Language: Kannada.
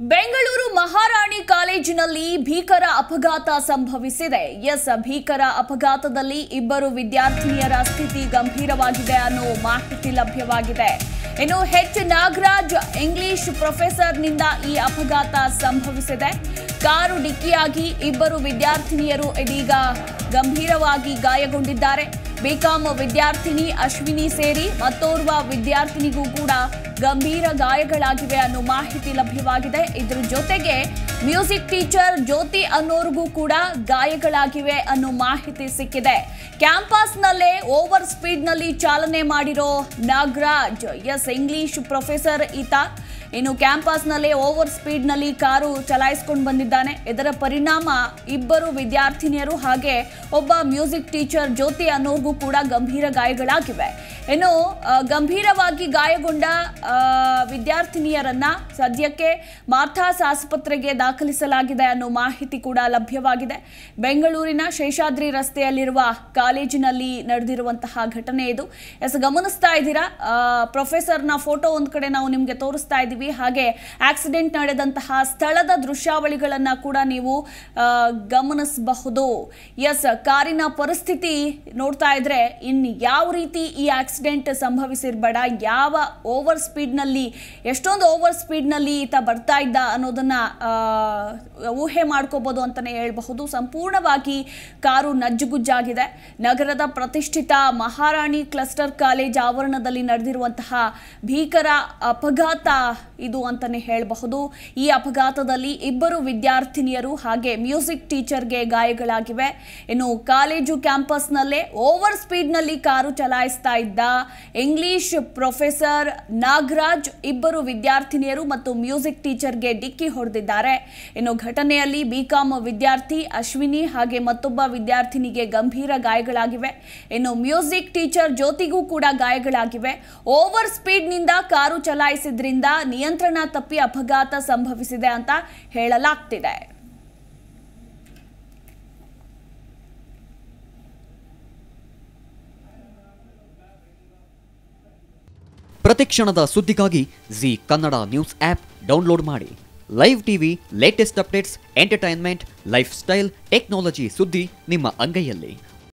ಬೆಂಗಳೂರು ಮಹಾರಾಣಿ ಕಾಲೇಜಿನಲ್ಲಿ ಭೀಕರ ಅಪಘಾತ ಸಂಭವಿಸಿದೆ ಎಸ್ ಭೀಕರ ಅಪಘಾತದಲ್ಲಿ ಇಬ್ಬರು ವಿದ್ಯಾರ್ಥಿನಿಯರ ಸ್ಥಿತಿ ಗಂಭೀರವಾಗಿದೆ ಅನ್ನೋ ಮಾಹಿತಿ ಲಭ್ಯವಾಗಿದೆ ಇನ್ನು ಹೆಚ್ ನಾಗರಾಜ್ ಇಂಗ್ಲಿಷ್ ಪ್ರೊಫೆಸರ್ನಿಂದ ಈ ಅಪಘಾತ ಸಂಭವಿಸಿದೆ ಕಾರು ಡಿಕ್ಕಿಯಾಗಿ ಇಬ್ಬರು ವಿದ್ಯಾರ್ಥಿನಿಯರು ಇದೀಗ ಗಂಭೀರವಾಗಿ ಗಾಯಗೊಂಡಿದ್ದಾರೆ ಬಿಕಾಂ ವಿದ್ಯಾರ್ಥಿನಿ ಅಶ್ವಿನಿ ಸೇರಿ ಮತ್ತೋರ್ವ ವಿದ್ಯಾರ್ಥಿನಿಗೂ ಕೂಡ ಗಂಭೀರ ಗಾಯಗಳಾಗಿವೆ ಅನ್ನೋ ಮಾಹಿತಿ ಲಭ್ಯವಾಗಿದೆ ಇದ್ರ ಜೊತೆಗೆ ಮ್ಯೂಸಿಕ್ ಟೀಚರ್ ಜ್ಯೋತಿ ಅನ್ನೋರ್ಗೂ ಕೂಡ ಗಾಯಗಳಾಗಿವೆ ಅನ್ನೋ ಮಾಹಿತಿ ಸಿಕ್ಕಿದೆ ಕ್ಯಾಂಪಸ್ನಲ್ಲೇ ಓವರ್ ಸ್ಪೀಡ್ನಲ್ಲಿ ಚಾಲನೆ ಮಾಡಿರೋ ನಾಗರಾಜ್ ಎಸ್ ಇಂಗ್ಲಿಷ್ ಪ್ರೊಫೆಸರ್ ಈತ ಇನ್ನು ಕ್ಯಾಂಪಸ್ನಲ್ಲೇ ಓವರ್ ಸ್ಪೀಡ್ನಲ್ಲಿ ಕಾರು ಚಲಾಯಿಸಿಕೊಂಡು ಬಂದಿದ್ದಾನೆ ಇದರ ಪರಿಣಾಮ ಇಬ್ಬರು ವಿದ್ಯಾರ್ಥಿನಿಯರು ಹಾಗೆ ಒಬ್ಬ ಮ್ಯೂಸಿಕ್ ಟೀಚರ್ ಜ್ಯೋತಿ ಅನ್ನೋರ್ಗೂ ಕೂಡ ಗಂಭೀರ ಗಾಯಗಳಾಗಿವೆ ಇನ್ನು ಆ, ಗಂಭೀರವಾಗಿ ಗಾಯಗೊಂಡ ಆ, ವಿದ್ಯಾರ್ಥಿನಿಯರನ್ನ ಸದ್ಯಕ್ಕೆ ಮಾರ್ಥಾಸ್ ಆಸ್ಪತ್ರೆಗೆ ದಾಖಲಿಸಲಾಗಿದೆ ಅನ್ನೋ ಮಾಹಿತಿ ಕೂಡ ಲಭ್ಯವಾಗಿದೆ ಬೆಂಗಳೂರಿನ ಶೇಷಾದ್ರಿ ರಸ್ತೆಯಲ್ಲಿರುವ ಕಾಲೇಜಿನಲ್ಲಿ ನಡೆದಿರುವಂತಹ ಘಟನೆ ಇದು ಎಸ್ ಗಮನಿಸ್ತಾ ಇದ್ದೀರಾ ಆ, ಪ್ರೊಫೆಸರ್ನ ಫೋಟೋ ಒಂದು ಕಡೆ ನಾವು ನಿಮಗೆ ತೋರಿಸ್ತಾ ಇದ್ದೀವಿ ಹಾಗೆ ಆಕ್ಸಿಡೆಂಟ್ ನಡೆದಂತಹ ಸ್ಥಳದ ದೃಶ್ಯಾವಳಿಗಳನ್ನ ಕೂಡ ನೀವು ಆ, ಗಮನಿಸಬಹುದು ಎಸ್ ಕಾರಿನ ಪರಿಸ್ಥಿತಿ ನೋಡ್ತಾ ಇದ್ರೆ ಇನ್ ಯಾವ ರೀತಿ ಈ ಆಕ್ಸಿಡೆಂಟ್ ಸಂಭವಿಸಿರ್ಬೇಡ ಯಾವ ಓವರ್ ಸ್ಪೀಡ್ನಲ್ಲಿ ಎಷ್ಟೊಂದು ಓವರ್ ಸ್ಪೀಡ್ನಲ್ಲಿ ಈತ ಬರ್ತಾ ಇದ್ದ ಅನ್ನೋದನ್ನ ಆ, ಊಹೆ ಮಾಡ್ಕೋಬಹುದು ಅಂತಾನೆ ಹೇಳ್ಬಹುದು ಸಂಪೂರ್ಣವಾಗಿ ಕಾರು ನಜ್ಜುಗುಜ್ಜಾಗಿದೆ ನಗರದ ಪ್ರತಿಷ್ಠಿತ ಮಹಾರಾಣಿ ಕ್ಲಸ್ಟರ್ ಕಾಲೇಜ್ ಆವರಣದಲ್ಲಿ ನಡೆದಿರುವಂತಹ ಭೀಕರ ಅಪಘಾತ ಇದು ಅಂತಾನೆ ಹೇಳಬಹುದು ಈ ಅಪಘಾತದಲ್ಲಿ ಇಬ್ಬರು ವಿದ್ಯಾರ್ಥಿನಿಯರು ಹಾಗೆ ಮ್ಯೂಸಿಕ್ ಟೀಚರ್ಗೆ ಗಾಯಗಳಾಗಿವೆ ಇನ್ನು ಕಾಲೇಜು ಕ್ಯಾಂಪಸ್ನಲ್ಲೇ ಓವರ್ ಸ್ಪೀಡ್ನಲ್ಲಿ ಕಾರು ಚಲಾಯಿಸ್ತಾ ಇದ್ದ ಇಂಗ್ಲಿಷ್ ಪ್ರೊಫೆಸರ್ ನಾಗರಾಜ್ ಇಬ್ಬರು ವಿದ್ಯಾರ್ಥಿನಿಯರು ಮತ್ತು ಮ್ಯೂಸಿಕ್ ಟೀಚರ್ಗೆ ಡಿಕ್ಕಿ ಹೊಡೆದಿದ್ದಾರೆ ಇನ್ನು ಘಟನೆಯಲ್ಲಿ ಬಿಕಾಂ ವಿದ್ಯಾರ್ಥಿ ಅಶ್ವಿನಿ ಹಾಗೆ ಮತ್ತೊಬ್ಬ ವಿದ್ಯಾರ್ಥಿನಿಗೆ ಗಂಭೀರ ಗಾಯಗಳಾಗಿವೆ ಇನ್ನು ಮ್ಯೂಸಿಕ್ ಟೀಚರ್ ಜ್ಯೋತಿಗೂ ಕೂಡ ಗಾಯಗಳಾಗಿವೆ ಓವರ್ ಸ್ಪೀಡ್ನಿಂದ ಕಾರು ಚಲಾಯಿಸಿದ್ರಿಂದ ನಿಯಂತ್ರಣ ತಪ್ಪಿ ಅಪಘಾತ ಸಂಭವಿಸಿದೆ ಅಂತ ಹೇಳಲಾಗ್ತಿದೆ ಪ್ರತಿಕ್ಷಣದ ಸುದ್ದಿಗಾಗಿ Zee Kannada news app download ಮಾಡಿ live TV latest updates entertainment lifestyle technology ಸುದ್ದಿ ನಿಮ್ಮ ಅಂಗೈಯಲ್ಲಿ